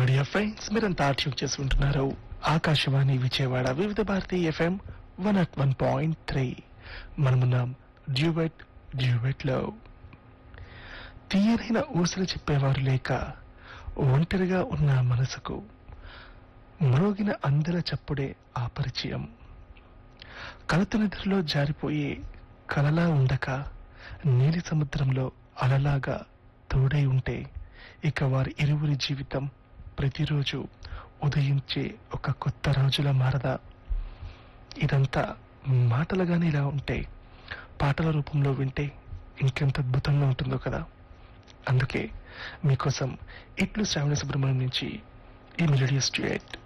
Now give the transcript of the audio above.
dear friends మీరంతా tune చేసి ఉంటున్నారు ఆకాశవాణి విజయవాడ వివిధ Bharati FM one at one point three మనమున్నాం డ్యూబెట్ డ్యూబెట్ లో తీయనైన ఊసలు చెప్పేవారు లేక ఒంటరిగా ఉన్న మనసుకు మ్రోగిన అందల చప్పుడే ఆ పరిచయం కలత నిద్రలో జారిపోయే కలలా ఉండక నీలి సముద్రంలో అలలాగా తోడై ఉంటే ఇక వారి ఇరువురి జీవితం ప్రతిరోజు ఉదయించే ఒక కొత్త రోజుల మారదా ఇదంతా మాటలుగానే ఇలా ఉంటే పాటల రూపంలో వింటే ఇంకెంత అద్భుతంగా ఉంటుందో కదా అందుకే మీకోసం ఇట్లు శ్రావణ సుబ్రహ్మణ్యం నుంచి ఈ మెలోడియస్ డ్యూయట్